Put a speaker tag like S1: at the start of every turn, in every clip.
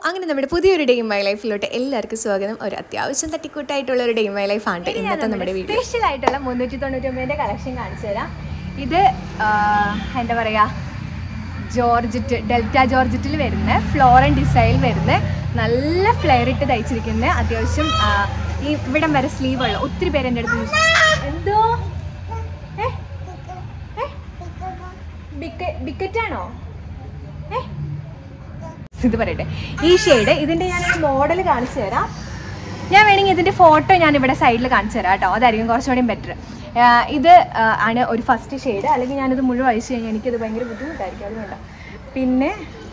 S1: അങ്ങനെ നമ്മുടെ പുതിയൊരു ഡേ ഇൻ മൈ ലൈഫിലോട്ട് എല്ലാവർക്കും സ്വാഗതം ഒരു അത്യാവശ്യം തട്ടിക്കൂട്ടായിട്ടുള്ള ഒരു ഡേ ഇൻ മൈ ലൈഫ് ആണ് ഇന്നത്തെ നമ്മുടെ വീഡിയോ
S2: സ്പെഷ്യൽ ആയിട്ടുള്ള മുന്നൂറ്റി തൊണ്ണൂറ്റൊമ്പതിൻ്റെ കളക്ഷൻ കാണിച്ചു തരാം ഇത് ആ, എന്താ പറയുക ജോർജറ്റ് ഡെൽറ്റ ജോർജറ്റിൽ വരുന്ന ഫ്ലോറൻ ഡിസൈൻ വരുന്ന നല്ല ഫ്ലെയർ ഇട്ട് തയ്ച്ചിരിക്കുന്ന അത്യാവശ്യം ആ, ഈ ഇവിടം വരെ സ്ലീവ് ഉള്ള ഒത്തിരി പേര് എൻ്റെ അടുത്ത് ചോദിച്ചു, എന്തോ ഏ? ഏ? ബിക്ക- ബിക്കറ്റാണോ ഏ ഇത് പറയട്ടെ ഈ ഷെയ്ഡ് ഇതിൻ്റെ ഞാനൊരു മോഡൽ കാണിച്ചു തരാം ഞാൻ വേണമെങ്കിൽ ഇതിൻ്റെ ഫോട്ടോ ഞാൻ ഇവിടെ സൈഡിൽ കാണിച്ചു തരാം കേട്ടോ അതായിരിക്കും കുറച്ചുകൂടി ബെറ്റർ ഇത് ആ, ആണ് ഒരു ഫസ്റ്റ് ഷെയ്ഡ് അല്ലെങ്കിൽ ഞാനിത് മുഴുവൻ അഴിച്ചു കഴിഞ്ഞാൽ എനിക്കത് ഭയങ്കര ബുദ്ധിമുട്ടായിരിക്കും അതുകൊണ്ടാണ് പിന്നെ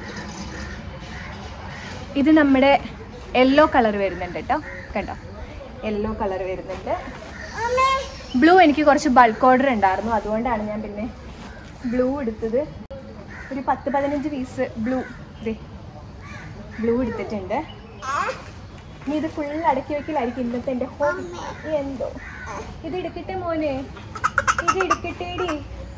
S2: ഇത് നമ്മുടെ യെല്ലോ കളർ വരുന്നുണ്ട് കേട്ടോ കണ്ടോ യെല്ലോ കളർ വരുന്നുണ്ട് ബ്ലൂ എനിക്ക് കുറച്ച് ബൾക്ക് ഓർഡർ ഉണ്ടായിരുന്നു അതുകൊണ്ടാണ് ഞാൻ പിന്നെ ബ്ലൂ എടുത്തത് ഒരു പത്ത് പതിനഞ്ച് പീസ് ബ്ലൂ ഇതേ ബ്ലൂ എടുത്തിട്ടുണ്ട് ഇനി ഇത് ഫുൾ അടക്കി വെക്കലായിരിക്കും ഇന്നത്തെ എൻ്റെ ഹോബി എന്തോ ഇത് എടുക്കട്ടെ മോനെ ഇത് എടുക്കട്ടേടി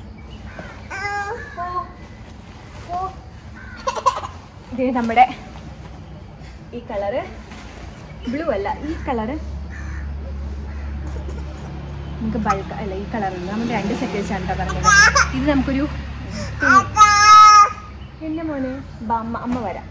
S2: ഓ, ഓ. ഇത് നമ്മുടെ ഈ കളറ് ബ്ലൂ അല്ല ഈ കളറ് നമുക്ക് ബൾക്ക് അല്ല ഈ കളറുണ്ട് നമ്മൾ രണ്ട് സെറ്റ് വെച്ചാണ് കേട്ടോ പറഞ്ഞത് ഇത് നമുക്കൊരു എൻ്റെ മോനെ ബാ, അമ്മ അമ്മ വരാം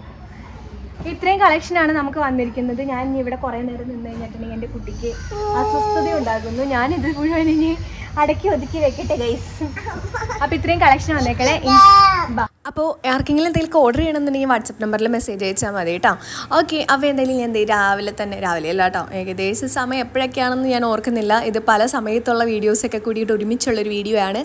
S2: ഇത്രയും കളക്ഷനാണ് നമുക്ക് വന്നിരിക്കുന്നത് ഞാൻ ഇനി ഇവിടെ കുറേ നേരം നിന്ന് കഴിഞ്ഞിട്ടുണ്ടെങ്കിൽ എൻ്റെ കുട്ടിക്ക് അസ്വസ്ഥത ഉണ്ടാകുന്നു ഞാൻ ഇത് മുഴുവൻ ഇനി അടക്കി ഒതുക്കി വെക്കട്ടെ ഗൈസ് അപ്പൊ ഇത്രയും കളക്ഷൻ വന്നേക്കളെ ഇൻ- ബാ.
S1: അപ്പോൾ ആർക്കെങ്കിലും എന്തെങ്കിലും ഓർഡർ ചെയ്യണമെന്നുണ്ടെങ്കിൽ വാട്സപ്പ് നമ്പറിൽ മെസ്സേജ് അയച്ചാൽ മതി കേട്ടോ ഓക്കെ അപ്പോൾ എന്തായാലും ഞാൻ എന്ത് രാവിലെ തന്നെ രാവിലെ അല്ല കേട്ടോ ഏകദേശം സമയം എപ്പോഴൊക്കെയാണെന്ന് ഞാൻ ഓർക്കുന്നില്ല ഇത് പല സമയത്തുള്ള വീഡിയോസൊക്കെ കൂടിയിട്ട് ഒരുമിച്ചുള്ളൊരു വീഡിയോ ആണ്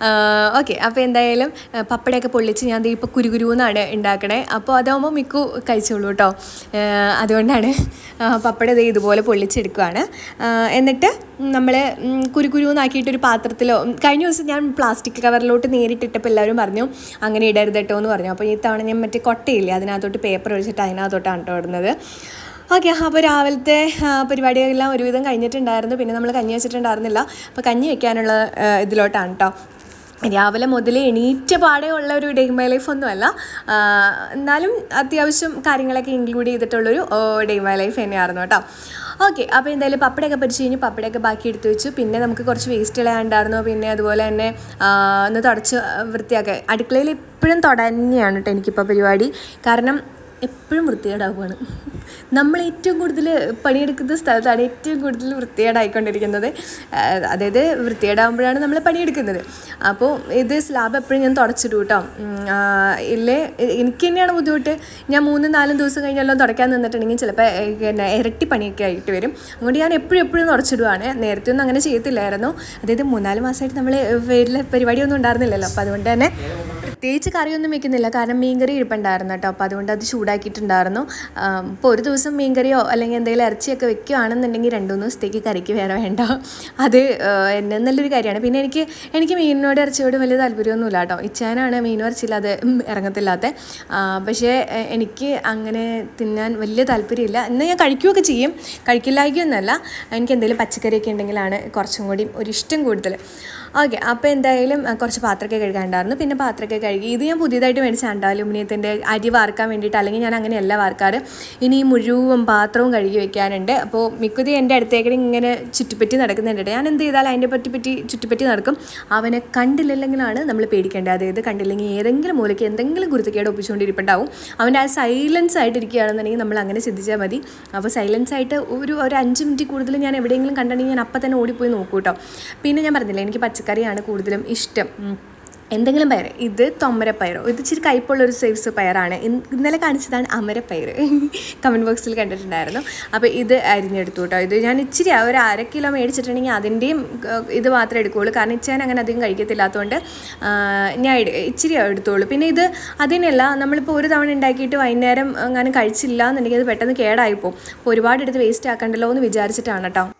S1: ഓക്കെ അപ്പോൾ എന്തായാലും ആ, പപ്പടയൊക്കെ പൊള്ളിച്ച് ഞാൻ ദേ ഇപ്പോൾ കുരുകുരുന്നാണ് ഉണ്ടാക്കണേ അപ്പോൾ അതാകുമ്പോൾ മിക്കു കഴിച്ചോളൂ കേട്ടോ ആ, അതുകൊണ്ടാണ് ആ, പപ്പട ദേ ഇതുപോലെ പൊള്ളിച്ചെടുക്കുകയാണ് ആ, എന്നിട്ട് നമ്മൾ കുരുകുരുന്നാക്കിയിട്ടൊരു പാത്രത്തിലോ ഉം, കഴിഞ്ഞ ദിവസം ഞാൻ പ്ലാസ്റ്റിക് കവറിലോട്ട് നേരിട്ടിട്ടപ്പോൾ എല്ലാവരും പറഞ്ഞു അങ്ങനെ ഇടരുത് കേട്ടോ എന്ന് പറഞ്ഞു അപ്പോൾ ഈ തവണ ഞാൻ മറ്റേ കൊട്ടയില്ലേ അതിനകത്തോട്ട് പേപ്പർ ഒഴിച്ചിട്ട് അതിനകത്തോട്ടാണ് കേട്ടോ ഇടുന്നത് ഓക്കെ അപ്പോൾ രാവിലത്തെ ആ, പരിപാടികളെല്ലാം ഒരുവിധം കഴിഞ്ഞിട്ടുണ്ടായിരുന്നു പിന്നെ നമ്മൾ കഞ്ഞി വെച്ചിട്ടുണ്ടായിരുന്നില്ല അപ്പോൾ കഞ്ഞി വെക്കാനുള്ള ആ, ഇതിലോട്ടാണ് കേട്ടോ രാവിലെ മുതൽ എണീറ്റ പാടെ ഉള്ള ഒരു ഡേ മൈ ലൈഫ് ഒന്നുമല്ല ആ, എന്നാലും അത്യാവശ്യം കാര്യങ്ങളൊക്കെ ഇൻക്ലൂഡ് ചെയ്തിട്ടുള്ളൊരു ഡേ മൈ ലൈഫ് തന്നെയായിരുന്നു കേട്ടോ ഓക്കെ അപ്പോൾ എന്തായാലും പപ്പടയൊക്കെ പൊരിച്ച് കഴിഞ്ഞ് പപ്പടയൊക്കെ ബാക്കി എടുത്ത് വെച്ചു പിന്നെ നമുക്ക് കുറച്ച് വേസ്റ്റ് കളയാണ്ടായിരുന്നു പിന്നെ അതുപോലെ തന്നെ ആ, ഒന്ന് തുടച്ച് വൃത്തിയാക്കുക അടുക്കളയിൽ എപ്പോഴും തുടന്നെയാണ് കേട്ടോ എനിക്കിപ്പോൾ പരിപാടി കാരണം എപ്പോഴും വൃത്തികേടാവുകയാണ് നമ്മൾ ഏറ്റവും കൂടുതൽ പണിയെടുക്കുന്ന സ്ഥലത്താണ് ഏറ്റവും കൂടുതൽ വൃത്തികേടായിക്കൊണ്ടിരിക്കുന്നത് ആ, അതായത് വൃത്തികേടാകുമ്പോഴാണ് നമ്മൾ പണിയെടുക്കുന്നത് അപ്പോൾ ഇത് സ്ലാബ് എപ്പോഴും ഞാൻ തുടച്ചിടും കേട്ടോ ഉം, ആ, ഇല്ലേ എ- എനിക്ക് തന്നെയാണ് ബുദ്ധിമുട്ട് ഞാൻ മൂന്നും നാലും ദിവസം കഴിഞ്ഞെല്ലാം തുടയ്ക്കാൻ നിന്നിട്ടുണ്ടെങ്കിൽ ചിലപ്പോൾ ഏ, പിന്നെ ഇരട്ടി പണിയൊക്കെ ആയിട്ട് വരും അതുകൊണ്ട് ഞാൻ എപ്പോഴും എപ്പോഴും തുടച്ചിടുവാണ് നേരത്തെ ഒന്നും അങ്ങനെ ചെയ്യത്തില്ലായിരുന്നു അതായത് മൂന്നാല് മാസമായിട്ട് നമ്മൾ വീട്ടിലെ പരിപാടിയൊന്നും ഉണ്ടായിരുന്നില്ലല്ലോ അപ്പോൾ അതുകൊണ്ട് തന്നെ പ്രത്യേകിച്ച് കറിയൊന്നും വെക്കുന്നില്ല കാരണം മീൻകറി ഇരിപ്പുണ്ടായിരുന്നു കേട്ടോ അപ്പോൾ അതുകൊണ്ട് അത് ചൂടാക്കിയിട്ടുണ്ടായിരുന്നു ഇപ്പോൾ ഒരു ദിവസം മീൻകറിയോ അല്ലെങ്കിൽ എന്തെങ്കിലും ഇറച്ചിയൊക്കെ വെക്കുകയാണെന്നുണ്ടെങ്കിൽ രണ്ട് മൂന്ന് ദിവസത്തേക്ക് കറിക്ക് വേറെ വേണ്ട അത് ആ, എന്നെ നല്ലൊരു കാര്യമാണ് പിന്നെ എനിക്ക് എനിക്ക് മീനിനോട് ഇറച്ചിയോട് വലിയ താല്പര്യമൊന്നുമില്ല കേട്ടോ ഇച്ചാനാണ് മീനും ഇറച്ചിയില്ലാതെ ഉം, ഇറങ്ങത്തില്ലാത്ത ആ, പക്ഷേ എ- എനിക്ക് അങ്ങനെ തിന്നാൻ വലിയ താല്പര്യമില്ല എന്നാൽ ഞാൻ കഴിക്കുകയൊക്കെ ചെയ്യും കഴിക്കില്ലായിക്കൊന്നുമല്ല എനിക്ക് എന്തെങ്കിലും പച്ചക്കറിയൊക്കെ ഉണ്ടെങ്കിലാണ് കുറച്ചും കൂടി ഒരു ഇഷ്ടം കൂടുതൽ ഓക്കെ അപ്പോൾ എന്തായാലും ആ, കുറച്ച് പാത്രമൊക്കെ കഴുകാനുണ്ടായിരുന്നു പിന്നെ പാത്രമൊക്കെ കഴുകി ഇത് ഞാൻ പുതിയതായിട്ട് മേടിച്ചാണ്ട് അലുമിനിയത്തിൻ്റെ അരി വാർക്കാൻ വേണ്ടിയിട്ട് അല്ലെങ്കിൽ ഞാൻ അങ്ങനെയല്ല വാർക്കാറ് ഇനി ഈ മുഴുവൻ പാത്രവും കഴുകി വെക്കാനുണ്ട് അപ്പോൾ മിക്കതി എൻ്റെ അടുത്തേക്ക് ഇങ്ങനെ ചുറ്റിപ്പറ്റി നടക്കുന്നുണ്ട് ഞാൻ എന്ത് ചെയ്താലും അതിൻ്റെ പറ്റി പറ്റി ചുറ്റിപ്പറ്റി നടക്കും അവനെ കണ്ടില്ലെങ്കിലാണ് നമ്മൾ പേടിക്കേണ്ടത് അതായത് കണ്ടില്ലെങ്കിൽ ഏതെങ്കിലും മൂലയ്ക്ക് എന്തെങ്കിലും കുരുത്തക്കേട് ഒപ്പിച്ചുകൊണ്ടിരിപ്പുണ്ടാവും അവൻ്റെ ആ സൈലൻസ് ആയിട്ട് ഇരിക്കുകയാണെന്നുണ്ടെങ്കിൽ നമ്മൾ അങ്ങനെ ചിന്തിച്ചാൽ മതി അപ്പോൾ സൈലൻസ് ആയിട്ട് ഒരു ഒരു അഞ്ച് മിനിറ്റ് കൂടുതൽ ഞാൻ എവിടെയെങ്കിലും കണ്ടിട്ടുണ്ടെങ്കിൽ ഞാൻ അപ്പം തന്നെ ഓടിപ്പോയി നോക്കൂ കേട്ടോ പിന്നെ ഞാൻ പറഞ്ഞില്ലേ എനിക്ക് പച്ചക്കറിയാണ് കൂടുതലും ഇഷ്ടം ഉം. എന്തെങ്കിലും പയർ ഇത് തൊമ്മരപ്പയറോ ഇത് ഇച്ചിരി കയ്പുള്ള ഒരു സൈസ് പയറാണ് ഇന്ന് ഇന്നലെ കാണിച്ചതാണ് അമരപ്പയർ കമൻറ്റ് ബോക്സിൽ കണ്ടിട്ടുണ്ടായിരുന്നു അപ്പോൾ ഇത് അരിഞ്ഞെടുത്തു കേട്ടോ ഇത് ഞാൻ ഇച്ചിരി ഒരു അര കിലോ മേടിച്ചിട്ടുണ്ടെങ്കിൽ അതിൻ്റെയും ഏഹ്, ഇത് മാത്രമേ എടുക്കുകയുള്ളൂ കാരണം ഇച്ചാൻ അങ്ങനെ അധികം കഴിക്കത്തില്ലാത്തതുകൊണ്ട് ആ, ഞാൻ എടു- ഇച്ചിരി എടുത്തോളൂ പിന്നെ ഇത് അതിനല്ല നമ്മളിപ്പോൾ ഒരു തവണ ഉണ്ടാക്കിയിട്ട് വൈകുന്നേരം അങ്ങനെ കഴിച്ചില്ല എന്നുണ്ടെങ്കിൽ അത് പെട്ടെന്ന് കേടായി പോകും അപ്പോൾ ഒരുപാട് എടുത്ത് വേസ്റ്റ് ആക്കണ്ടല്ലോ എന്ന് വിചാരിച്ചിട്ടാണ് കേട്ടോ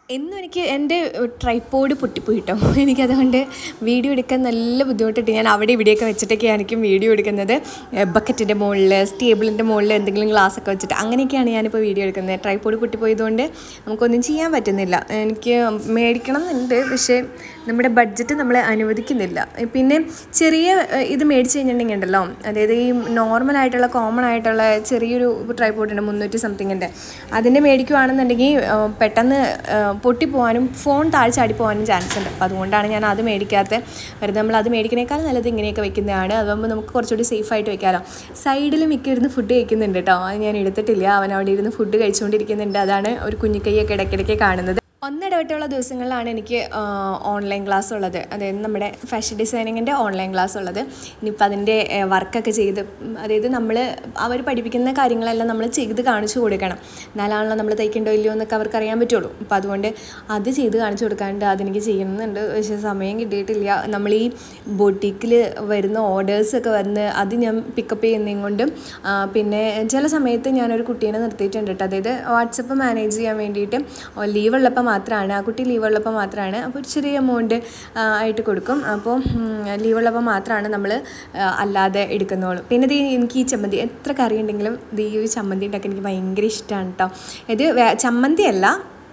S1: എന്നും എനിക്ക് എൻ്റെ ട്രൈപ്പോഡ് പൊട്ടിപ്പോയി കേട്ടോ എനിക്കതുകൊണ്ട് വീഡിയോ എടുക്കാൻ നല്ല ബുദ്ധിമുട്ടിട്ട് ഞാൻ അവിടെ ഇവിടെയൊക്കെ വെച്ചിട്ടൊക്കെയാണ് എനിക്ക് വീഡിയോ എടുക്കുന്നത് ബക്കറ്റിൻ്റെ മുകളിൽ ടേബിളിൻ്റെ മുകളിൽ എന്തെങ്കിലും ഗ്ലാസ് ഒക്കെ വെച്ചിട്ട് അങ്ങനെയൊക്കെയാണ് ഞാനിപ്പോൾ വീഡിയോ എടുക്കുന്നത് ട്രൈപ്പോഡ് പൊട്ടിപ്പോയതുകൊണ്ട് നമുക്കൊന്നും ചെയ്യാൻ പറ്റുന്നില്ല എനിക്ക് മേടിക്കണം എന്നുണ്ട് പക്ഷേ നമ്മുടെ ബഡ്ജറ്റ് നമ്മളെ അനുവദിക്കുന്നില്ല പിന്നെ ചെറിയ ഏഹ്, ഇത് മേടിച്ച് കഴിഞ്ഞിട്ടുണ്ടെങ്കിൽ ഉണ്ടല്ലോ അതായത് ഈ നോർമൽ ആയിട്ടുള്ള കോമൺ ആയിട്ടുള്ള ചെറിയൊരു ട്രൈപ്പോഡ് ഉണ്ട് മുന്നൂറ്റി സംതിങ്ങിൻ്റെ അതിൻ്റെ മേടിക്കുവാണെന്നുണ്ടെങ്കിൽ ഏഹ്, പെട്ടെന്ന് ഏഹ്, പൊട്ടിപ്പോവാനും ഫോൺ താഴെ ചാടി പോകാനും ചാൻസ് ഉണ്ട് അപ്പോൾ അതുകൊണ്ടാണ് ഞാൻ അത് മേടിക്കാത്തത് വെറുതെ നമ്മൾ അത് മേടിക്കണേക്കാൾ നല്ലത് ഇങ്ങനെയൊക്കെ വെക്കുന്നതാണ് അതാകുമ്പോൾ നമുക്ക് കുറച്ചുകൂടി സേഫ് ആയിട്ട് വെക്കാമല്ലോ സൈഡിൽ മിക്ക ഇരുന്ന് ഫുഡ് കഴിക്കുന്നുണ്ട് കേട്ടോ അത് ഞാൻ എടുത്തിട്ടില്ല അവൻ അവിടെ ഇരുന്ന് ഫുഡ് കഴിച്ചുകൊണ്ടിരിക്കുന്നുണ്ട് അതാണ് ഒരു കുഞ്ഞിക്കൈയൊക്കെ ഇടയ്ക്കിടയ്ക്ക് കാണുന്നത് ഒന്നിടവിട്ടുള്ള ദിവസങ്ങളിലാണ് എനിക്ക് ഓൺലൈൻ ക്ലാസ് ഉള്ളത് അതായത് നമ്മുടെ ഫാഷൻ ഡിസൈനിങ്ങിൻ്റെ ഓൺലൈൻ ക്ലാസ് ഉള്ളത് ഇനിയിപ്പോൾ അതിൻ്റെ വർക്കൊക്കെ ചെയ്ത് ഉം, അതായത് നമ്മൾ അവർ പഠിപ്പിക്കുന്ന കാര്യങ്ങളെല്ലാം നമ്മൾ ചെയ്ത് കാണിച്ചു കൊടുക്കണം എന്നാലാണല്ലോ നമ്മൾ തയ്ക്കണ്ടോ ഇല്ലയോ എന്നൊക്കെ അവർക്ക് അറിയാൻ പറ്റുള്ളൂ അപ്പോൾ അതുകൊണ്ട് അത് ചെയ്ത് കാണിച്ചു കൊടുക്കാണ്ട് അതെനിക്ക് ചെയ്യണമെന്നുണ്ട് പക്ഷേ സമയം കിട്ടിയിട്ടില്ല നമ്മൾ ഈ ബൊട്ടിക്കിൽ വരുന്ന ഓർഡേഴ്സൊക്കെ വന്ന് അത് ഞാൻ പിക്കപ്പ് ചെയ്യുന്നതും കൊണ്ടും ആ, പിന്നെ ചില സമയത്ത് ഞാനൊരു കുട്ടീനെ നിർത്തിയിട്ടുണ്ട് കേട്ടോ അതായത് വാട്സപ്പ് മാനേജ് ചെയ്യാൻ വേണ്ടിയിട്ട് ലീവ് ഉള്ളപ്പോൾ മാത്രമാണ് ആ കുട്ടി ലീവ് ഉള്ളപ്പോൾ മാത്രമാണ് അപ്പോൾ ഒരു ചെറിയ എമൗണ്ട് ആയിട്ട് കൊടുക്കും അപ്പോൾ ലീവ് ഉള്ളപ്പോൾ മാത്രമാണ് നമ്മൾ അല്ലാതെ എടുക്കുന്നോളൂ പിന്നെ ഇത് എനിക്ക് ഈ ചമ്മന്തി എത്ര കറി ഉണ്ടെങ്കിലും ഇത് ഈ ഒരു ചമ്മന്തി ഉണ്ടാക്കാൻ എനിക്ക് ഭയങ്കര ഇഷ്ടമാണ് കേട്ടോ ഇത് വേ- ചമ്മന്തി അല്ല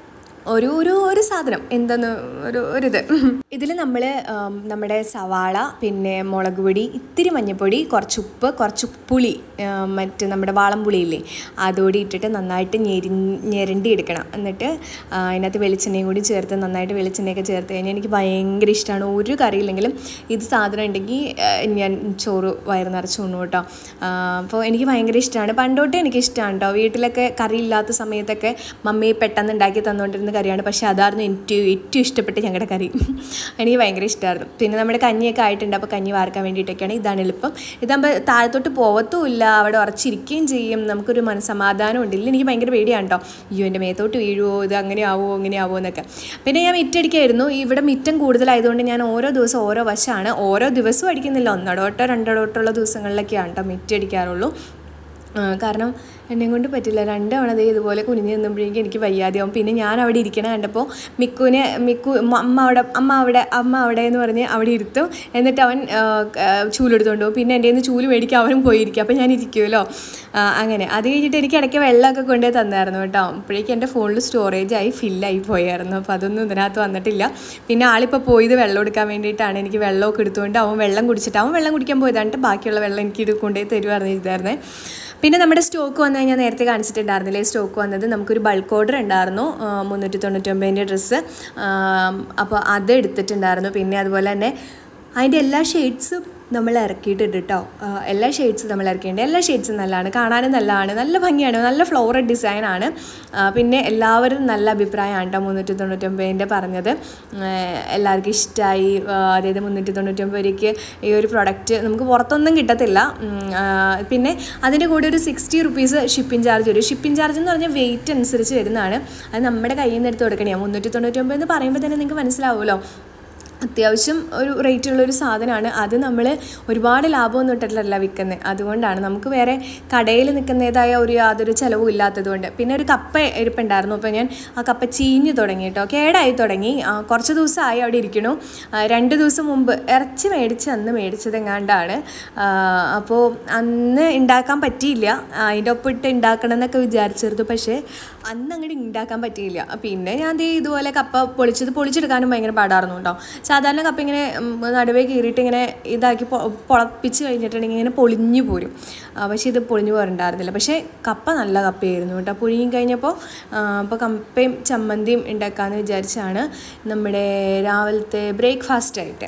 S1: ഒരു ഒരു ഒരു സാധനം എന്തെന്ന് ഒരു ഒരിത് ഇതിൽ നമ്മൾ നമ്മുടെ സവാള പിന്നെ മുളക് പൊടി ഇത്തിരി മഞ്ഞൾപ്പൊടി കുറച്ച് ഉപ്പ് കുറച്ച് പുളി ആം, മറ്റ് നമ്മുടെ വാളംപുളിയില്ലേ അതോടെ ഇട്ടിട്ട് നന്നായിട്ട് ഞെരി ഞെരണ്ടി എടുക്കണം എന്നിട്ട് ആ, അതിനകത്ത് വെളിച്ചെണ്ണയും കൂടി ചേർത്ത് നന്നായിട്ട് വെളിച്ചെണ്ണയൊക്കെ ചേർത്ത് കഴിഞ്ഞാൽ എനിക്ക് ഭയങ്കര ഇഷ്ടമാണ് ഒരു കറിയില്ലെങ്കിലും ഇത് സാധനം ഉണ്ടെങ്കിൽ ആ, ഞാൻ ചോറ് വയറ് നിറച്ച് കൊണ്ടു കേട്ടോ അപ്പോൾ എനിക്ക് ഭയങ്കര ഇഷ്ടമാണ് പണ്ടോട്ടേ എനിക്ക് ഇഷ്ടമാണ് കേട്ടോ വീട്ടിലൊക്കെ കറി ഇല്ലാത്ത സമയത്തൊക്കെ മമ്മി പെട്ടെന്ന് ഉണ്ടാക്കി തന്നുകൊണ്ടിരുന്ന കറിയാണ് പക്ഷേ അതായിരുന്നു എനിക്ക് ഏറ്റവും ഇഷ്ടപ്പെട്ട ഞങ്ങളുടെ കറി എനിക്ക് ഭയങ്കര ഇഷ്ടമായിരുന്നു പിന്നെ നമ്മുടെ കഞ്ഞിയൊക്കെ ആയിട്ടുണ്ട് അപ്പോൾ കഞ്ഞി വാർക്കാൻ വേണ്ടിയിട്ടൊക്കെയാണ് ഇതാണ് എളുപ്പം ഇതാകുമ്പോൾ താഴത്തോട്ട് പോകത്തുമില്ല അവിടെ ഉറച്ചിരിക്കുകയും ചെയ്യും നമുക്കൊരു മനസ്സമാധാനം ഉണ്ട് ഇല്ല എനിക്ക് ഭയങ്കര പേടിയാണ് കേട്ടോ അയ്യോ എൻ്റെ മേത്തോട്ട് വീഴുമോ ഇത് അങ്ങനെ ആവുമോ ഇങ്ങനെ ആവുമോ എന്നൊക്കെ പിന്നെ ഞാൻ മിറ്റടിക്കായിരുന്നു ഇവിടെ മിറ്റം കൂടുതലായതുകൊണ്ട് ഞാൻ ഓരോ ദിവസം ഓരോ വശമാണ് ഓരോ ദിവസവും അടിക്കുന്നില്ല ഒന്നടോട്ടോ രണ്ടടോട്ടുള്ള ദിവസങ്ങളിലൊക്കെയാണ് കേട്ടോ മിറ്റടിക്കാറുള്ളൂ ആ, കാരണം എന്നെയും കൊണ്ട് പറ്റില്ല രണ്ട് തവണ ദേ ഇതുപോലെ കുനിഞ്ഞ് നിന്നുമ്പോഴേക്കും എനിക്ക് വയ്യാതെയാവും പിന്നെ ഞാൻ അവിടെ ഇരിക്കണ കണ്ടപ്പോൾ മിക്കുവിനെ മിക്കു മ- അമ്മ അവിടെ അമ്മ അവിടെ അമ്മ അവിടെ എന്ന് പറഞ്ഞ് അവിടെ ഇരുത്തും എന്നിട്ട് അവൻ ആ, ക- ചൂലെടുത്തുകൊണ്ട് പോകും പിന്നെ എൻ്റെ നിന്ന് ചൂല് മേടിക്കാൻ അവനും പോയിരിക്കും അപ്പോൾ ഞാൻ ഇരിക്കുമല്ലോ ആ, അങ്ങനെ അത് കഴിഞ്ഞിട്ട് എനിക്ക് ഇടയ്ക്ക് വെള്ളമൊക്കെ കൊണ്ടുപോയി തന്നായിരുന്നു കേട്ടോ അപ്പോഴേക്കും എൻ്റെ ഫോണിൽ സ്റ്റോറേജ് ആയി ഫില്ലായി പോയായിരുന്നു അപ്പോൾ അതൊന്നും ഇതിനകത്ത് വന്നിട്ടില്ല പിന്നെ ആളിപ്പോൾ പോയത് വെള്ളം എടുക്കാൻ വേണ്ടിയിട്ടാണ് എനിക്ക് വെള്ളമൊക്കെ എടുത്തുകൊണ്ട് അവൻ വെള്ളം കുടിച്ചിട്ട് അവൻ വെള്ളം കുടിക്കാൻ പോയതാണ്ട് ബാക്കിയുള്ള വെള്ളം എനിക്ക് ഇത് കൊണ്ടുപോയി തരുമായിരുന്നു ചെയ്തായിരുന്നേ പിന്നെ നമ്മുടെ സ്റ്റോക്ക് വന്നു കഴിഞ്ഞാൽ നേരത്തെ കാണിച്ചിട്ടുണ്ടായിരുന്നില്ലേ സ്റ്റോക്ക് വന്നത് നമുക്കൊരു ബൾക്ക് ഓർഡർ ഉണ്ടായിരുന്നു ആ, മുന്നൂറ്റി തൊണ്ണൂറ്റൊമ്പതിൻ്റെ ഡ്രസ്സ് അപ്പോൾ അത് എടുത്തിട്ടുണ്ടായിരുന്നു പിന്നെ അതുപോലെ തന്നെ അതിൻ്റെ എല്ലാ ഷെയ്ഡ്സും നമ്മൾ ഇറക്കിയിട്ടുണ്ട് കേട്ടോ ആ, എല്ലാ ഷെയ്ഡ്സും നമ്മൾ ഇറക്കിയിട്ടുണ്ട് എല്ലാ ഷെയ്ഡ്സും നല്ലതാണ് കാണാനും നല്ലതാണ് നല്ല ഭംഗിയാണ് നല്ല ഫ്ലോറൽ ഡിസൈനാണ് പിന്നെ എല്ലാവരും നല്ല അഭിപ്രായമാണ് കേട്ടോ മുന്നൂറ്റി തൊണ്ണൂറ്റൊമ്പതിൻ്റെ പറഞ്ഞത് ആ, എല്ലാവർക്കും ഇഷ്ടമായി അതായത് മുന്നൂറ്റി തൊണ്ണൂറ്റൊമ്പത് രൂപയ്ക്ക് ഈ ഒരു പ്രൊഡക്റ്റ് നമുക്ക് പുറത്തൊന്നും കിട്ടത്തില്ല ഉം, ആ, പിന്നെ അതിൻ്റെ കൂടെ ഒരു സിക്സ്റ്റി റുപ്പീസ് ഷിപ്പിംഗ് ചാർജ് വരും ഷിപ്പിംഗ് ചാർജ് എന്ന് പറഞ്ഞാൽ വെയിറ്റ് അനുസരിച്ച് വരുന്നതാണ് അത് നമ്മുടെ കയ്യിൽ നിന്ന് എടുത്ത് കൊടുക്കണേ മുന്നൂറ്റി തൊണ്ണൂറ്റൊമ്പത് എന്ന് പറയുമ്പോൾ തന്നെ നിങ്ങൾക്ക് മനസ്സിലാവുമല്ലോ അത്യാവശ്യം ഒരു റേറ്റുള്ള ഒരു സാധനമാണ് അത് നമ്മൾ ഒരുപാട് ലാഭമൊന്നും ഇട്ടിട്ടല്ല വിൽക്കുന്നത് അതുകൊണ്ടാണ് നമുക്ക് വേറെ കടയിൽ നിൽക്കുന്നതായ ഒരു യാതൊരു ചിലവും ഇല്ലാത്തതുകൊണ്ട് പിന്നെ ഒരു കപ്പ ഇരിപ്പുണ്ടായിരുന്നു അപ്പോൾ ഞാൻ ആ കപ്പ ചീഞ്ഞു തുടങ്ങി കേട്ടോ കേടായി തുടങ്ങി ആ, കുറച്ച് ദിവസമായി അവിടെ ഇരിക്കണു ആ, രണ്ട് ദിവസം മുമ്പ് ഇറച്ചി മേടിച്ച് അന്ന് മേടിച്ചതെങ്ങാണ്ടാണ് ആ, അപ്പോൾ അന്ന് ഉണ്ടാക്കാൻ പറ്റിയില്ല ആ, അതിൻ്റെ ഒപ്പിട്ട് ഉണ്ടാക്കണം എന്നൊക്കെ വിചാരിച്ചിരുന്നു പക്ഷേ അന്ന് അങ്ങോട്ട് ഉണ്ടാക്കാൻ പറ്റിയില്ല പിന്നെ ഞാൻ ദേ ഇതുപോലെ കപ്പ പൊളിച്ചത് പൊളിച്ചെടുക്കാനും ഭയങ്കര പാടായിരുന്നു കേട്ടോ സാധാരണ കപ്പ ഇങ്ങനെ ഉം, നടുവേ കീറിയിട്ട് ഇങ്ങനെ ഇതാക്കി പൊ- പൊളപ്പിച്ച് കഴിഞ്ഞിട്ടുണ്ടെങ്കിൽ ഇങ്ങനെ പൊളിഞ്ഞു പോരും ആ, പക്ഷേ ഇത് പൊളിഞ്ഞു പോരുണ്ടായിരുന്നില്ല പക്ഷേ കപ്പ നല്ല കപ്പയായിരുന്നു കേട്ടോ പുഴുങ്ങി കഴിഞ്ഞപ്പോൾ അപ്പോൾ കപ്പയും ചമ്മന്തിയും ഉണ്ടാക്കാമെന്ന് വിചാരിച്ചാണ് നമ്മുടെ രാവിലത്തെ ബ്രേക്ക്ഫാസ്റ്റ് ആയിട്ട്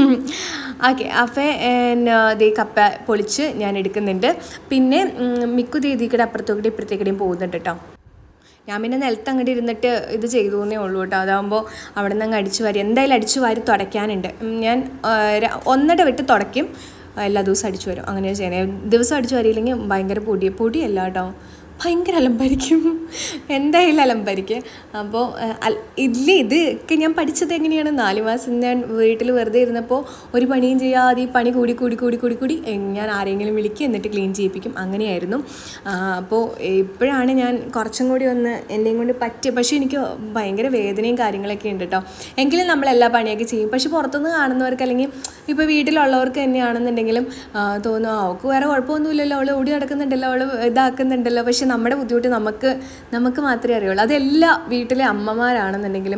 S1: ഓക്കെ അപ്പോൾ ദേ കപ്പ പൊളിച്ച് ഞാൻ എടുക്കുന്നുണ്ട് പിന്നെ ഉം, മിക്കു ദീദിക്കടെ അപ്പുറത്തോടെ ഇപ്പുറത്തേക്കടെയും പോകുന്നുണ്ട് കേട്ടോ ഞാൻ പിന്നെ നിലത്ത് അങ്ങോട്ട് ഇരുന്നിട്ട് ഇത് ചെയ്തു എന്നേ ഉള്ളൂ കേട്ടോ അതാകുമ്പോൾ അവിടെ നിന്ന് അങ്ങ് അടിച്ചു വാരി എന്തായാലും അടിച്ചു വാരി തുടയ്ക്കാനുണ്ട് ഉം, ഞാൻ ആ, ര- ഒന്നിട വിട്ട് തുടയ്ക്കും എല്ലാ ദിവസവും അടിച്ചു വരും അങ്ങനെ ചെയ്യണേ ദിവസം അടിച്ചു വാരിയില്ലെങ്കിൽ ഭയങ്കര പൊടി പൊടിയല്ല കേട്ടോ ഭയങ്കര അലമ്പായിരിക്കും എന്തായാലും അലമ്പായിരിക്കും അപ്പോൾ ഇഡ്ലി ഇത് ഒക്കെ ഞാൻ പഠിച്ചത് എങ്ങനെയാണ് നാല് മാസം ഞാൻ വീട്ടിൽ വെറുതെ ഇരുന്നപ്പോൾ ഒരു പണിയും ചെയ്യാതെ ഈ പണി കൂടി കൂടി കൂടി കൂടി കൂടി എ, ഞാൻ ആരെങ്കിലും വിളിക്കും എന്നിട്ട് ക്ലീൻ ചെയ്യിപ്പിക്കും അങ്ങനെയായിരുന്നു ആ, അപ്പോൾ ഇപ്പോഴാണ് ഞാൻ കുറച്ചും കൂടി ഒന്ന് എന്നെയും കൊണ്ട് പറ്റിയ പക്ഷേ എനിക്ക് ഭയങ്കര വേദനയും കാര്യങ്ങളൊക്കെ ഉണ്ട് കേട്ടോ എങ്കിലും നമ്മൾ എല്ലാ പണിയൊക്കെ ചെയ്യും പക്ഷെ പുറത്തുനിന്ന് കാണുന്നവർക്ക് അല്ലെങ്കിൽ ഇപ്പോൾ വീട്ടിലുള്ളവർക്ക് തന്നെയാണെന്നുണ്ടെങ്കിലും ആ, തോന്നും "ആ, അവൾക്ക് വേറെ കുഴപ്പമൊന്നുമില്ലല്ലോ അവൾ ഓടി നടക്കുന്നുണ്ടല്ലോ അവൾ ഇതാക്കുന്നുണ്ടല്ലോ പക്ഷെ നമ്മുടെ ബുദ്ധിമുട്ട് നമുക്ക് നമുക്ക് മാത്രമേ അറിയുള്ളൂ അതെല്ലാ വീട്ടിലെ അമ്മമാരാണെന്നുണ്ടെങ്കിലും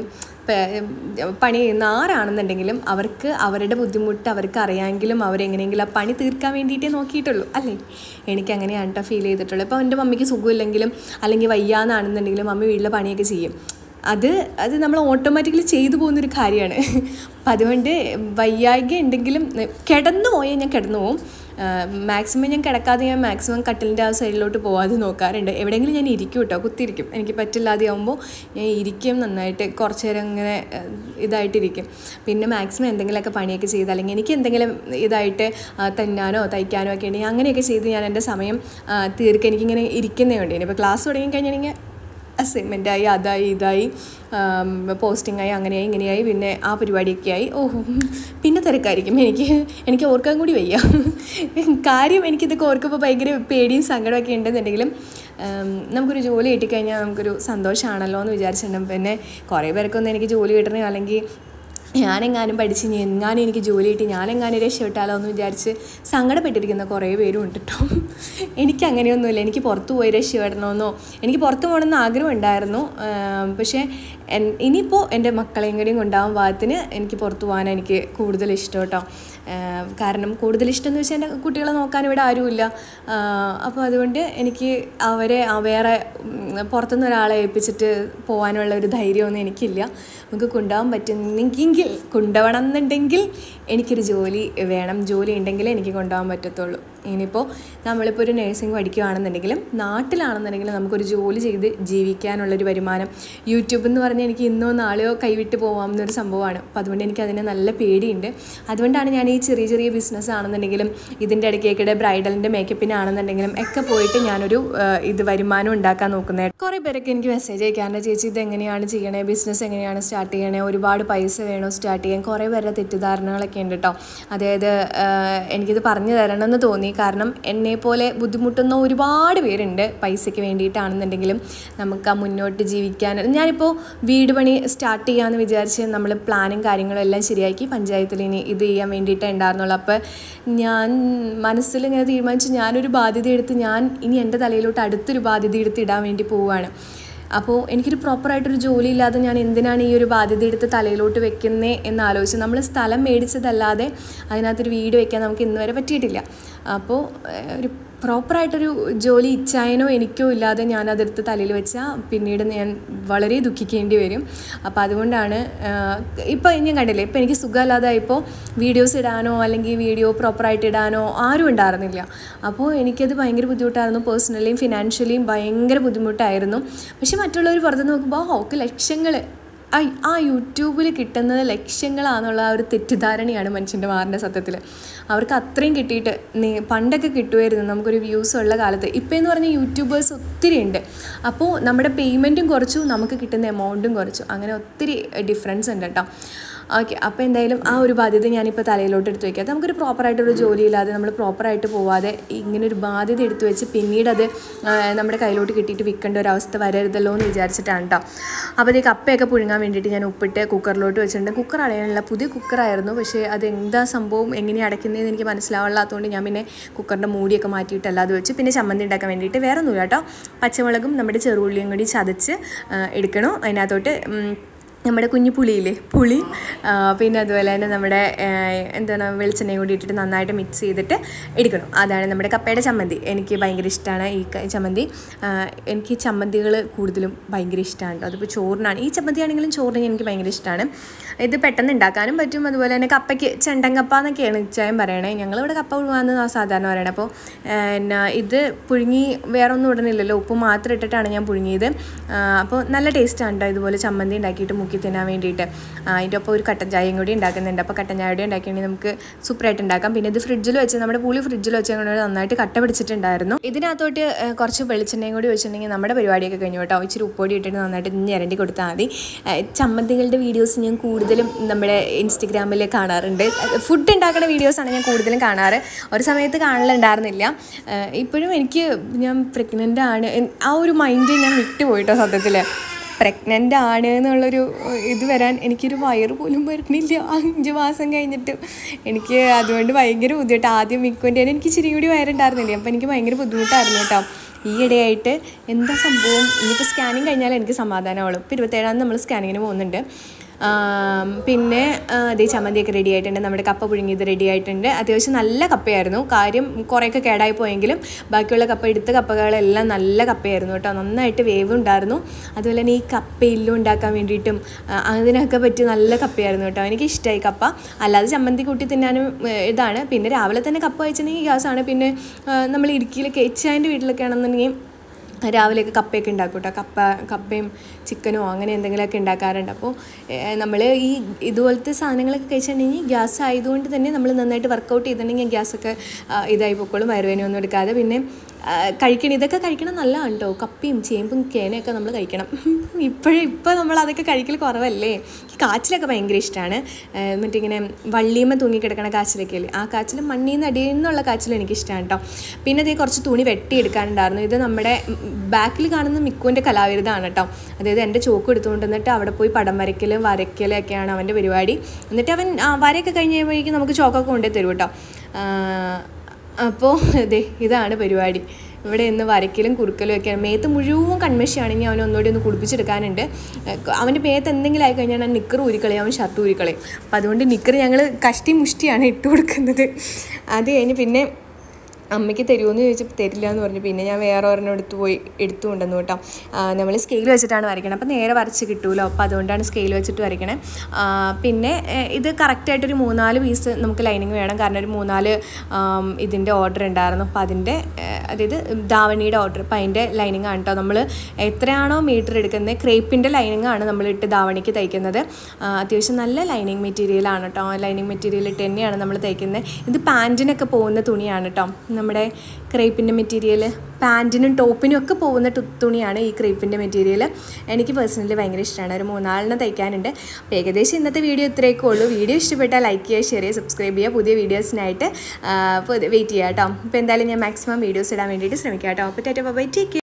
S1: പ- പണി ചെയ്യുന്ന ആരാണെന്നുണ്ടെങ്കിലും അവർക്ക് അവരുടെ ബുദ്ധിമുട്ട് അവർക്ക് അറിയാമെങ്കിലും അവരെങ്ങനെയെങ്കിലും ആ പണി തീർക്കാൻ വേണ്ടിയിട്ടേ നോക്കിയിട്ടുള്ളൂ അല്ലേ എനിക്ക് അങ്ങനെയാണ് കേട്ടോ ഫീൽ ചെയ്തിട്ടുള്ളത് ഇപ്പോൾ എൻ്റെ മമ്മിക്ക് സുഖമില്ലെങ്കിലും അല്ലെങ്കിൽ വയ്യാന്നാണെന്നുണ്ടെങ്കിലും മമ്മി വീട്ടിലെ പണിയൊക്കെ ചെയ്യും അത് അത് നമ്മൾ ഓട്ടോമാറ്റിക്കലി ചെയ്തു പോകുന്നൊരു കാര്യമാണ് അപ്പം അതുകൊണ്ട് വയ്യായ്ക ഉണ്ടെങ്കിലും കിടന്നു പോയാൽ ഞാൻ കിടന്നു പോകും മാക്സിമം ഞാൻ കിടക്കാതെ ഞാൻ മാക്സിമം കട്ടിലിൻ്റെ ആ സൈഡിലോട്ട് പോകാതെ നോക്കാറുണ്ട് എവിടെയെങ്കിലും ഞാൻ ഇരിക്കും കേട്ടോ കുത്തിരിക്കും എനിക്ക് പറ്റില്ലാതെ ആകുമ്പോൾ ഞാൻ ഇരിക്കും നന്നായിട്ട് കുറച്ച് നേരം ഇങ്ങനെ ഏഹ്, ഇതായിട്ടിരിക്കും പിന്നെ മാക്സിമം എന്തെങ്കിലുമൊക്കെ പണിയൊക്കെ ചെയ്ത് അല്ലെങ്കിൽ എനിക്ക് എന്തെങ്കിലും ഇതായിട്ട് ആ, തന്നാനോ തയ്ക്കാനോ ഒക്കെ ഉണ്ടെങ്കിൽ അങ്ങനെയൊക്കെ ചെയ്ത് ഞാൻ എൻ്റെ സമയം ആ, തീർക്കുക എനിക്കിങ്ങനെ ഇരിക്കുന്നേ ഉണ്ട് ഇനിയിപ്പോൾ ക്ലാസ് തുടങ്ങി കഴിഞ്ഞിട്ടുണ്ടെങ്കിൽ അസൈൻമെൻറ്റായി അതായി ഇതായി പോസ്റ്റിംഗ് ആയി അങ്ങനെയായി ഇങ്ങനെയായി പിന്നെ ആ പരിപാടിയൊക്കെ ആയി ഓഹോ പിന്നെ തിരക്കായിരിക്കും എനിക്ക് എനിക്ക് ഓർക്കാൻ കൂടി വയ്യ കാര്യം എനിക്കിതൊക്കെ ഓർക്കുമ്പോൾ ഭയങ്കര പേടിയും സങ്കടമൊക്കെ ഉണ്ടെന്നുണ്ടെങ്കിലും ഉം, നമുക്കൊരു ജോലി കിട്ടിക്കഴിഞ്ഞാൽ നമുക്കൊരു സന്തോഷമാണല്ലോ എന്ന് വിചാരിച്ചിട്ടുണ്ടെങ്കിൽ പിന്നെ കുറേ പേർക്കൊന്നും എനിക്ക് ജോലി കിട്ടണേ അല്ലെങ്കിൽ ഞാനെങ്ങാനും പഠിച്ച് ഇനി എങ്ങാനും എനിക്ക് ജോലി കിട്ടി ഞാനെങ്ങാനും രക്ഷപ്പെട്ടാലോ എന്ന് വിചാരിച്ച് സങ്കടപ്പെട്ടിരിക്കുന്ന കുറേ പേരും ഉണ്ട് കേട്ടോ എനിക്ക് അങ്ങനെയൊന്നുമില്ല എനിക്ക് പുറത്ത് പോയി രക്ഷപ്പെടണമെന്നോ എനിക്ക് പുറത്ത് പോകണമെന്ന് ആഗ്രഹം ഉണ്ടായിരുന്നു ആം, പക്ഷേ എൻ- ഇനിയിപ്പോൾ എൻ്റെ മക്കളെയും കൂടിയും കൊണ്ടാവാൻ പാകത്തിന് എനിക്ക് പുറത്ത് പോകാൻ എനിക്ക് കൂടുതൽ ഇഷ്ടം കേട്ടോ ആം, കാരണം കൂടുതൽ ഇഷ്ടം എന്ന് വെച്ചാൽ എൻ്റെ കുട്ടികളെ നോക്കാൻ ഇവിടെ ആരുമില്ല അപ്പോൾ അതുകൊണ്ട് എനിക്ക് അവരെ ആ വേറെ ഉം, പുറത്തുനിന്ന് ഒരാളെ ഏൽപ്പിച്ചിട്ട് പോകാനുള്ള ഒരു ധൈര്യമൊന്നും എനിക്കില്ല നമുക്ക് കൊണ്ടുപോകാൻ പറ്റുന്നെങ്കിൽ കൊണ്ടുപോകണം എന്നുണ്ടെങ്കിൽ എനിക്കൊരു ജോലി വേണം ജോലി ഉണ്ടെങ്കിലേ എനിക്ക് കൊണ്ടുപോകാൻ പറ്റത്തുള്ളൂ ഇനിയിപ്പോൾ നമ്മളിപ്പോൾ ഒരു നഴ്സിംഗ് പഠിക്കുകയാണെന്നുണ്ടെങ്കിലും നാട്ടിലാണെന്നുണ്ടെങ്കിലും നമുക്കൊരു ജോലി ചെയ്ത് ജീവിക്കാനുള്ളൊരു വരുമാനം യൂട്യൂബ് എന്ന് പറഞ്ഞാൽ എനിക്ക് ഇന്നോ നാളെയോ കൈവിട്ട് പോകാവുന്നൊരു സംഭവമാണ് അപ്പോൾ അതുകൊണ്ട് എനിക്ക് അതിന് നല്ല പേടിയുണ്ട് അതുകൊണ്ടാണ് ഞാൻ ഈ ചെറിയ ചെറിയ ബിസിനസ് ആണെന്നുണ്ടെങ്കിലും ഇതിൻ്റെ ഇടയ്ക്കേക്കിടെ ബ്രൈഡലിൻ്റെ മേക്കപ്പിനാണെന്നുണ്ടെങ്കിലും ഒക്കെ പോയിട്ട് ഞാനൊരു ആ, ഇത് വരുമാനം ഉണ്ടാക്കാൻ നോക്കുന്നത് കുറേ പേരൊക്കെ എനിക്ക് മെസ്സേജ് അയക്കാറുണ്ട് ചേച്ചി ഇത് എങ്ങനെയാണ് ചെയ്യണേ ബിസിനസ് എങ്ങനെയാണ് സ്റ്റാർട്ട് ചെയ്യണേ ഒരുപാട് പൈസ വേണോ സ്റ്റാർട്ട് ചെയ്യാൻ കുറേ പേരുടെ തെറ്റിദ്ധാരണകളൊക്കെ ഉണ്ട് കേട്ടോ അതായത് ആ, എനിക്കിത് പറഞ്ഞു തരണമെന്ന് തോന്നി കാരണം എന്നെപ്പോലെ ബുദ്ധിമുട്ടുന്ന ഒരുപാട് പേരുണ്ട് പൈസയ്ക്ക് വേണ്ടിയിട്ടാണെന്നുണ്ടെങ്കിലും നമുക്ക് ആ മുന്നോട്ട് ജീവിക്കാൻ ഞാനിപ്പോൾ വീട് പണി സ്റ്റാർട്ട് ചെയ്യാമെന്ന് വിചാരിച്ച് നമ്മൾ പ്ലാനും കാര്യങ്ങളും എല്ലാം ശരിയാക്കി പഞ്ചായത്തിൽ ഇനി ഇത് ചെയ്യാൻ വേണ്ടിയിട്ടേ ഉണ്ടായിരുന്നുള്ളൂ അപ്പോൾ ഞാൻ മനസ്സിൽ ഇങ്ങനെ തീരുമാനിച്ചു ഞാനൊരു ബാധ്യത എടുത്ത് ഞാൻ ഇനി എൻ്റെ തലയിലോട്ട് അടുത്തൊരു ബാധ്യത എടുത്ത് ഇടാൻ വേണ്ടി പോവുകയാണ് അപ്പോൾ എനിക്കൊരു പ്രോപ്പറായിട്ടൊരു ജോലി ഇല്ലാതെ ഞാൻ എന്തിനാണ് ഈ ഒരു ബാധ്യത എടുത്ത് തലയിലോട്ട് വെക്കുന്നേ എന്ന് ആലോചിച്ച് നമ്മൾ സ്ഥലം മേടിച്ചതല്ലാതെ അതിനകത്തൊരു വീട് വെക്കാൻ നമുക്ക് ഇന്ന് വരെ പറ്റിയിട്ടില്ല അപ്പോൾ ഏഹ്, ഒരു പ്രോപ്പറായിട്ടൊരു ജോലി ഇച്ഛായനോ എനിക്കോ ഇല്ലാതെ ഞാൻ അതെടുത്ത് തലയിൽ വെച്ചാൽ പിന്നീട് ഞാൻ വളരെ ദുഃഖിക്കേണ്ടി വരും അപ്പോൾ അതുകൊണ്ടാണ് ഇപ്പോൾ ഞാൻ കണ്ടില്ലേ ഇപ്പോൾ എനിക്ക് സുഖമില്ലാതായപ്പോൾ വീഡിയോസ് ഇടാനോ അല്ലെങ്കിൽ വീഡിയോ പ്രോപ്പറായിട്ട് ഇടാനോ ആരും ഉണ്ടായിരുന്നില്ല അപ്പോൾ എനിക്കത് ഭയങ്കര ബുദ്ധിമുട്ടായിരുന്നു പേഴ്സണലിയും ഫിനാൻഷ്യലിയും ഭയങ്കര ബുദ്ധിമുട്ടായിരുന്നു പക്ഷെ മറ്റുള്ളവർ പുറത്ത് നോക്കുമ്പോൾ ഓക്കെ ലക്ഷങ്ങൾ ആ ആ യൂട്യൂബിൽ കിട്ടുന്നത് ലക്ഷ്യങ്ങളാണെന്നുള്ള ആ ഒരു തെറ്റിദ്ധാരണയാണ് മനുഷ്യൻ്റെ മാറിൻ്റെ സത്യത്തിൽ അവർക്ക് അത്രയും കിട്ടിയിട്ട് നീ- പണ്ടൊക്കെ കിട്ടുമായിരുന്നു നമുക്കൊരു വ്യൂസ് ഉള്ള കാലത്ത് ഇപ്പോൾ എന്ന് പറഞ്ഞാൽ യൂട്യൂബേഴ്സ് ഒത്തിരി ഉണ്ട് അപ്പോൾ നമ്മുടെ പേയ്മെൻറ്റും കുറച്ചു നമുക്ക് കിട്ടുന്ന എമൗണ്ടും കുറച്ചു അങ്ങനെ ഒത്തിരി ഡിഫറൻസ് ഉണ്ട് കേട്ടോ ഓക്കെ അപ്പോൾ എന്തായാലും ആ ഒരു ബാധ്യത ഞാനിപ്പോൾ തലയിലോട്ട് എടുത്ത് വയ്ക്കാതെ നമുക്കൊരു പ്രോപ്പറായിട്ടൊരു ജോലി ഇല്ലാതെ നമ്മൾ പ്രോപ്പറായിട്ട് പോവാതെ ഇങ്ങനെ ഒരു ബാധ്യത എടുത്ത് വെച്ച് പിന്നീട് അത് ആ, നമ്മുടെ കയ്യിലോട്ട് കിട്ടിയിട്ട് വിൽക്കേണ്ട ഒരു അവസ്ഥ വരരുതല്ലോ എന്ന് വിചാരിച്ചിട്ടാണ് കേട്ടോ അപ്പോൾ ഈ കപ്പയൊക്കെ പുഴുങ്ങാൻ വേണ്ടിയിട്ട് ഞാൻ ഉപ്പിട്ട് കുക്കറിലോട്ട് വെച്ചിട്ടുണ്ട് കുക്കർ അടയാനുള്ള പുതിയ കുക്കറായിരുന്നു പക്ഷേ അത് എന്താ സംഭവം എങ്ങനെയാണ് അടയ്ക്കുന്നതെന്ന് എനിക്ക് മനസ്സിലാവാത്തതുകൊണ്ട് ഞാൻ പിന്നെ കുക്കറിൻ്റെ മൂടിയൊക്കെ മാറ്റിയിട്ട് അല്ലാതെ വെച്ച് പിന്നെ ചമ്മന്തി ഉണ്ടാക്കാൻ വേണ്ടിയിട്ട് വേറെ ഒന്നുമില്ല കേട്ടോ പച്ചമുളകും നമ്മുടെ ചെറുള്ളിയും കൂടി ചതച്ച് ആ, എടുക്കണം അതിനകത്തോട്ട് ഉം, നമ്മുടെ കുഞ്ഞു പുളിയില്ലേ പുളി ആ, പിന്നെ അതുപോലെ തന്നെ നമ്മുടെ ആ, എന്താണ് വെളിച്ചെണ്ണയും കൂടി ഇട്ടിട്ട് നന്നായിട്ട് മിക്സ് ചെയ്തിട്ട് എടുക്കണം അതാണ് നമ്മുടെ കപ്പയുടെ ചമ്മന്തി എനിക്ക് ഭയങ്കര ഇഷ്ടമാണ് ഈ ക- ചമ്മന്തി ആ, എനിക്ക് ചമ്മന്തികൾ കൂടുതലും ഭയങ്കര ഇഷ്ടമാണ് കേട്ടോ അതിപ്പോൾ ചോറിനാണ് ഈ ചമ്മന്തി ആണെങ്കിലും ചോറിന് എനിക്ക് ഭയങ്കര ഇഷ്ടമാണ് ഇത് പെട്ടെന്ന് ഉണ്ടാക്കാനും പറ്റും അതുപോലെ തന്നെ കപ്പയ്ക്ക് ചെണ്ടൻ കപ്പ എന്നൊക്കെയാണ് ഇച്ചായം പറയണേ ഞങ്ങളിവിടെ കപ്പ പുഴുങ്ങാന്ന് സാധാരണ പറയണത് അപ്പോൾ പിന്നെ ഇത് പുഴുങ്ങി വേറെ ഒന്നും ഇടണില്ലല്ലോ ഉപ്പ് മാത്രം ഇട്ടിട്ടാണ് ഞാൻ പുഴുങ്ങിയത് ആ, അപ്പോൾ നല്ല ടേസ്റ്റാണ് കേട്ടോ ഇതുപോലെ ചമ്മന്തി ഉണ്ടാക്കിയിട്ട് മുക്കി മുക്കി തിന്നാൻ വേണ്ടിയിട്ട് ആ, അതിൻ്റെ ഒപ്പം ഒരു കട്ടൻ ചായയും കൂടി ഉണ്ടാക്കുന്നുണ്ട് അപ്പോൾ കട്ടൻ ചായ കൂടി ഉണ്ടാക്കിയാണെങ്കിൽ നമുക്ക് സൂപ്പറായിട്ട് ഉണ്ടാക്കാം പിന്നെ ഇത് ഫ്രിഡ്ജിൽ വെച്ച് നമ്മുടെ പുളി ഫ്രിഡ്ജിൽ വെച്ച് അങ്ങനെ നന്നായിട്ട് കട്ട പിടിച്ചിട്ടുണ്ടായിരുന്നു ഇതിനകത്തോട്ട് ഏ, കുറച്ച് വെളിച്ചെണ്ണയും കൂടി വെച്ചിട്ടുണ്ടെങ്കിൽ നമ്മുടെ പരിപാടിയൊക്കെ കഴിഞ്ഞു കേട്ടോ ഇച്ചിരി ഉപ്പൊടി ഇട്ടിട്ട് നന്നായിട്ട് ഞരണ്ടി കൊടുത്താൽ മതി ഏ, ചമ്മന്തികളുടെ വീഡിയോസ് ഞാൻ കൂടുതലും നമ്മുടെ ഇൻസ്റ്റഗ്രാമിൽ കാണാറുണ്ട് ഫുഡ് ഉണ്ടാക്കുന്ന വീഡിയോസാണ് ഞാൻ കൂടുതലും കാണാറ് ഒരു സമയത്ത് കാണലുണ്ടായിരുന്നില്ല ഏ, ഇപ്പോഴും എനിക്ക് ഞാൻ പ്രഗ്നൻ്റ് ആണ് എൻ- ആ ഒരു മൈൻഡ് ഞാൻ വിട്ടുപോയിട്ടോ സത്യത്തിൽ പ്രഗ്നൻ്റ് ആണ് എന്നുള്ളൊരു ഇത് വരാൻ എനിക്കൊരു വയറ് പോലും വരുന്നില്ല അഞ്ച് മാസം കഴിഞ്ഞിട്ട് എനിക്ക് അതുകൊണ്ട് ഭയങ്കര ബുദ്ധിമുട്ട് ആദ്യം മിക്കുൻ്റെ എനിക്ക് ഇച്ചിരി കൂടി വയറുണ്ടായിരുന്നില്ല അപ്പോൾ എനിക്ക് ഭയങ്കര ബുദ്ധിമുട്ടായിരുന്നു കേട്ടോ ഈ ഇടയായിട്ട് എന്താ സംഭവം ഇനിയിപ്പോൾ സ്കാനിങ് കഴിഞ്ഞാൽ എനിക്ക് സമാധാനമാവുള്ളൂ ഇപ്പോൾ ഇരുപത്തേഴാം നമ്മൾ സ്കാനിങ്ങിന് പോകുന്നുണ്ട് ആം, പിന്നെ ആ, അതേ ചമ്മന്തിയൊക്കെ റെഡി ആയിട്ടുണ്ട് നമ്മുടെ കപ്പ പുഴുങ്ങിയത് റെഡി ആയിട്ടുണ്ട് അത്യാവശ്യം നല്ല കപ്പയായിരുന്നു കാര്യം കുറേയൊക്കെ കേടായി പോയെങ്കിലും ബാക്കിയുള്ള കപ്പ എടുത്ത കപ്പകളെല്ലാം നല്ല കപ്പയായിരുന്നു കേട്ടോ നന്നായിട്ട് വേവ് ഉണ്ടായിരുന്നു അതുപോലെ തന്നെ ഈ കപ്പ ഇല്ലും ഉണ്ടാക്കാൻ വേണ്ടിയിട്ടും ആ, അതിനൊക്കെ പറ്റിയ നല്ല കപ്പയായിരുന്നു കേട്ടോ എനിക്ക് ഇഷ്ടമായി കപ്പ അല്ലാതെ ചമ്മന്തി കൂട്ടി തിന്നാനും ഏ, ഇതാണ് പിന്നെ രാവിലെ തന്നെ കപ്പ കഴിച്ചിട്ടുണ്ടെങ്കിൽ ഗ്യാസാണ് പിന്നെ ആ, നമ്മൾ ഇടുക്കിയിലൊക്കെ എച്ചാൻ്റെ വീട്ടിലൊക്കെ ആണെന്നുണ്ടെങ്കിൽ രാവിലെയൊക്കെ കപ്പയൊക്കെ ഉണ്ടാക്കും കേട്ടോ കപ്പ കപ്പയും ചിക്കനോ അങ്ങനെ എന്തെങ്കിലുമൊക്കെ ഉണ്ടാക്കാറുണ്ട് അപ്പോൾ നമ്മൾ ഈ ഇതുപോലത്തെ സാധനങ്ങളൊക്കെ കഴിച്ചിട്ടുണ്ടെങ്കിൽ ഗ്യാസ് ആയതുകൊണ്ട് തന്നെ നമ്മൾ നന്നായിട്ട് വർക്കൗട്ട് ചെയ്തിട്ടുണ്ടെങ്കിൽ ഗ്യാസൊക്കെ ആ, ഇതായി പൊക്കോളും വയറുവേനൊന്നും എടുക്കാതെ പിന്നെ ആ, കഴിക്കണം ഇതൊക്കെ കഴിക്കണം നല്ലതാണ് കേട്ടോ കപ്പയും ചേമ്പും കേനയൊക്കെ നമ്മൾ കഴിക്കണം ഇപ്പോഴും ഇപ്പോൾ നമ്മൾ അതൊക്കെ കഴിക്കൽ കുറവല്ലേ ഈ കാച്ചിലൊക്കെ ഭയങ്കര ഇഷ്ടമാണ് മറ്റിങ്ങനെ വള്ളിയമ്മ തൂങ്ങിക്കിടക്കണ കാച്ചിലൊക്കെ അല്ലേ ആ കാച്ചിൽ മണ്ണിൽ നിന്ന് അടിയിൽ നിന്നുള്ള കാച്ചിൽ എനിക്ക് ഇഷ്ടമാണ് കേട്ടോ പിന്നെ അതേ കുറച്ച് തുണി വെട്ടിയെടുക്കാനുണ്ടായിരുന്നു ഇത് നമ്മുടെ ബാക്കിൽ കാണുന്ന മിക്കുവിൻ്റെ കലാവിരുദ്ധമാണ് കേട്ടോ അതായത് എൻ്റെ ചോക്ക് എടുത്തുകൊണ്ട് വന്നിട്ട് അവിടെ പോയി പടം വരയ്ക്കലും വരയ്ക്കലും ഒക്കെയാണ് അവൻ്റെ പരിപാടി എന്നിട്ട് അവൻ ആ, വരയൊക്കെ കഴിഞ്ഞ് കഴിയുമ്പോഴേക്കും നമുക്ക് ചോക്കൊക്കെ കൊണ്ടേ തരും കേട്ടോ അപ്പോൾ അതെ ഇതാണ് പരിപാടി ഇവിടെ ഇന്ന് വരയ്ക്കലും കുറുക്കലും ഒക്കെയാണ് മേത്ത് മുഴുവൻ കൺമഷിയാണെങ്കിൽ അവൻ ഒന്നുകൂടി ഒന്ന് കുളിപ്പിച്ചെടുക്കാനുണ്ട് ഏഹ് അവൻ്റെ മേത്ത് എന്തെങ്കിലും ആയി കഴിഞ്ഞാൽ നിക്കർ ഊരിക്കളയും അവൻ ഷർട്ട് ഊരിക്കളയും അപ്പോൾ അതുകൊണ്ട് നിക്കർ ഞങ്ങൾ കഷ്ടി മുഷ്ടിയാണ് ഇട്ട് കൊടുക്കുന്നത് അത് കഴിഞ്ഞ് പിന്നെ അമ്മയ്ക്ക് തരുമോയെന്ന് ചോദിച്ചപ്പോൾ തരില്ല എന്ന് പറഞ്ഞു പിന്നെ ഞാൻ വേറെ ഒരെണ്ണം എടുത്തു പോയി എടുത്തു കൊണ്ടുവന്നു കേട്ടോ നമ്മൾ സ്കെയിൽ വെച്ചിട്ടാണ് വരയ്ക്കണം അപ്പോൾ നേരെ വരച്ച് കിട്ടുമല്ലോ അപ്പോൾ അതുകൊണ്ടാണ് സ്കെയിൽ വെച്ചിട്ട് വരയ്ക്കണേ ആ, പിന്നെ ഏഹ്, ഇത് കറക്റ്റായിട്ടൊരു മൂന്നാല് പീസ് നമുക്ക് ലൈനിങ് വേണം കാരണം ഒരു മൂന്നാല് ആം, ഇതിൻ്റെ ഓർഡർ ഉണ്ടായിരുന്നു അപ്പോൾ അതിൻ്റെ ഏഹ്, അതായത് ധാവണിയുടെ ഓർഡർ അപ്പോൾ അതിൻ്റെ ലൈനിങ് ആണ് കേട്ടോ നമ്മൾ എത്രയാണോ മീറ്റർ എടുക്കുന്നത് ക്രേപ്പിൻ്റെ ലൈനിങ് ആണ് നമ്മളിട്ട് ധാവണിക്ക് തയ്ക്കുന്നത് ആ, അത്യാവശ്യം നല്ല ലൈനിങ് മെറ്റീരിയലാണ് കേട്ടോ ലൈനിങ് മെറ്റീരിയൽ ഇട്ട് തന്നെയാണ് നമ്മൾ തയ്ക്കുന്നത് ഇത് പാൻറ്റിനൊക്കെ പോകുന്ന തുണിയാണ് കേട്ടോ നമ്മുടെ ക്രേപ്പിൻ്റെ മെറ്റീരിയൽ പാൻറ്റിനും ടോപ്പിനും ഒക്കെ പോകുന്ന ടു- തുണിയാണ് ഈ ക്രേപ്പിൻ്റെ മെറ്റീരിയൽ എനിക്ക് പേഴ്സണലി ഭയങ്കര ഇഷ്ടമാണ് ഒരു മൂന്നാളിനെ തയ്ക്കാനുണ്ട് അപ്പോൾ ഏകദേശം ഇന്നത്തെ വീഡിയോ ഇത്രയൊക്കെ ഉള്ളൂ വീഡിയോ ഇഷ്ടപ്പെട്ടാൽ ലൈക്ക് ചെയ്യുക ഷെയർ ചെയ്യുക സബ്സ്ക്രൈബ് ചെയ്യുക പുതിയ വീഡിയോസിനായിട്ട് വെയിറ്റ് ചെയ്യുക കേട്ടോ അപ്പോൾ എന്തായാലും ഞാൻ മാക്സിമം വീഡിയോസ് ഇടാൻ വേണ്ടിയിട്ട് ശ്രമിക്കാം കേട്ടോ അപ്പോൾ ടാറ്റ ബൈ ടേക്ക്